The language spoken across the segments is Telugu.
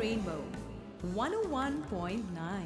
Rainbow 101.9.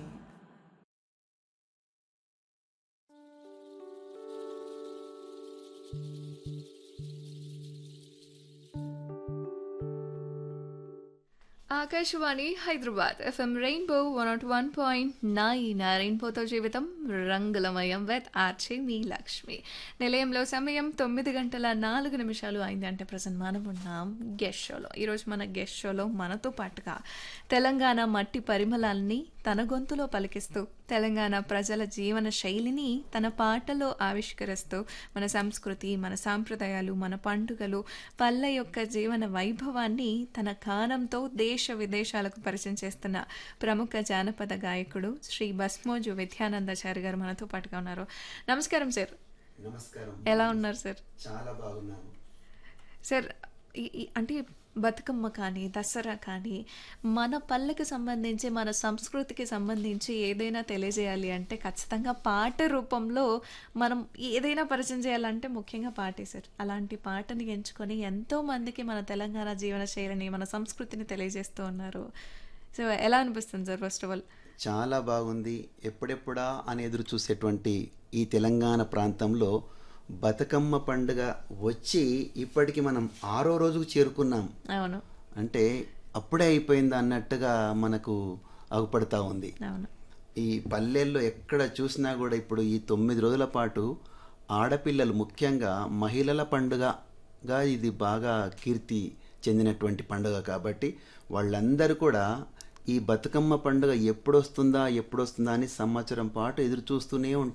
Akashvani Hyderabad FM rainbow one nought one point nine రెయిన్బోతో జీవితం రంగులమయం విత్ ఆర్చే మీ లక్ష్మి నిలయంలో సమయం తొమ్మిది గంటల నాలుగు నిమిషాలు అయింది అంటే ప్రజెంట్ మనం ఉన్నాం గెస్ట్ షోలో ఈరోజు మన గెస్ట్ షోలో మనతో పాటుగా తెలంగాణ మట్టి పరిమళాల్ని తన గొంతులో పలికిస్తూ తెలంగాణ ప్రజల జీవన శైలిని తన పాటలో ఆవిష్కరిస్తూ మన సంస్కృతి మన సాంప్రదాయాలు మన పండుగలు పల్లె యొక్క జీవన వైభవాన్ని తన గానంతో దేశ విదేశాలకు పరిచయం చేస్తున్న ప్రముఖ జానపద గాయకుడు శ్రీ బస్మోజు విద్యానందాచారి గారు మనతో పాటుగా ఉన్నారు నమస్కారం సార్ నమస్కారం ఎలా ఉన్నారు సార్ చాలా బాగున్నాను సార్ ఈ- ఈ- అంటే బతుకమ్మ కానీ దసరా కానీ మన పల్లెకి సంబంధించి మన సంస్కృతికి సంబంధించి ఏదైనా తెలియజేయాలి అంటే ఖచ్చితంగా పాట రూపంలో మనం ఏదైనా పరిచయం చేయాలంటే ముఖ్యంగా పాటే సార్ అలాంటి పాటని ఎంచుకొని ఎంతో మందికి మన తెలంగాణ జీవన శైలిని మన సంస్కృతిని తెలియజేస్తూ ఉన్నారు సో ఎలా అనిపిస్తుంది సార్ ఫస్ట్ ఆఫ్ ఆల్ చాలా బాగుంది ఎప్పుడెప్పుడా అని ఎదురు చూసేటువంటి ఈ తెలంగాణ ప్రాంతంలో బతుకమ్మ పండుగ వచ్చి ఇప్పటికి మనం ఆరో రోజుకు చేరుకున్నాం అవును అంటే అప్పుడే అయిపోయింది అన్నట్టుగా మనకు అగుపడతా ఉంది అవును ఈ పల్లెల్లో ఎక్కడ చూసినా కూడా ఇప్పుడు ఈ తొమ్మిది రోజుల పాటు ఆడపిల్లలు ముఖ్యంగా మహిళల పండుగగా ఇది బాగా కీర్తి చెందినటువంటి పండుగ కాబట్టి వాళ్ళందరూ కూడా ఈ బతుకమ్మ పండుగ ఎప్పుడొస్తుందా ఎప్పుడొస్తుందా అని సంవత్సరం పాటు ఎదురు చూస్తూనే ఉంటారు